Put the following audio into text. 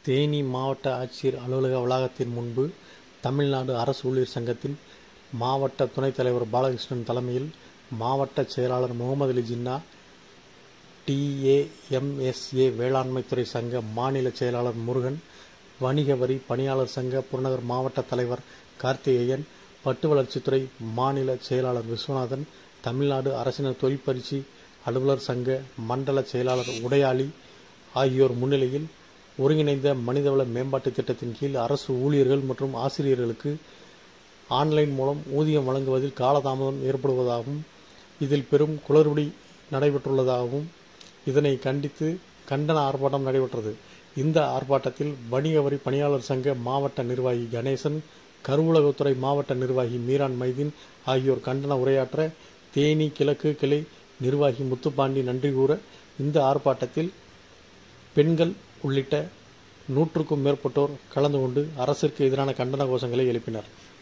தேனி மாவட்ட ஆட்சியர் அலுவலக வளாகத்தின் முன்பு தமிழ்நாடு அரசு ஊழியர் சங்கத்தின் மாவட்ட துணைத் தலைவர் பாலகிருஷ்ணன் தலைமையில் மாவட்ட செயலாளர் முகமது அலி ஜின்னா டிஏஎம்எஸ்ஏ வேளாண்மைத்துறை சங்க மாநில செயலாளர் முருகன் வணிக வரி பணியாளர் சங்க புறநகர் மாவட்ட தலைவர் கார்த்திகேயன் பட்டு வளர்ச்சித்துறை மாநில செயலாளர் விஸ்வநாதன் தமிழ்நாடு அரசினர் தொழிற்பயிற்சி அலுவலர் சங்க மண்டல செயலாளர் உடையாளி ஆகியோர் முன்னிலையில் ஒருங்கிணைந்த மனிதவள மேம்பாட்டு திட்டத்தின் கீழ் அரசு ஊழியர்கள் மற்றும் ஆசிரியர்களுக்கு ஆன்லைன் மூலம் ஊதியம் வழங்குவதில் காலதாமதம் ஏற்படுவதாகவும் இதில் பெரும் குளறுபடி நடைபெற்றுள்ளதாகவும் இதனை கண்டித்து கண்டன ஆர்ப்பாட்டம் நடைபெற்றது இந்த ஆர்ப்பாட்டத்தில் வணிக வரி பணியாளர் சங்க மாவட்ட நிர்வாகி கணேசன் கருவூலகத்துறை மாவட்ட நிர்வாகி மீரான் மைதீன் ஆகியோர் கண்டன உரையாற்ற தேனி கிழக்கு கிளை நிர்வாகி முத்துப்பாண்டி நன்றி கூற இந்த ஆர்ப்பாட்டத்தில் பெண்கள் உள்ளிட்ட நூற்றுக்கும் மேற்பட்டோர் கலந்து கொண்டு அரசிற்கு எதிரான கண்டன கோஷங்களை எழுப்பினர்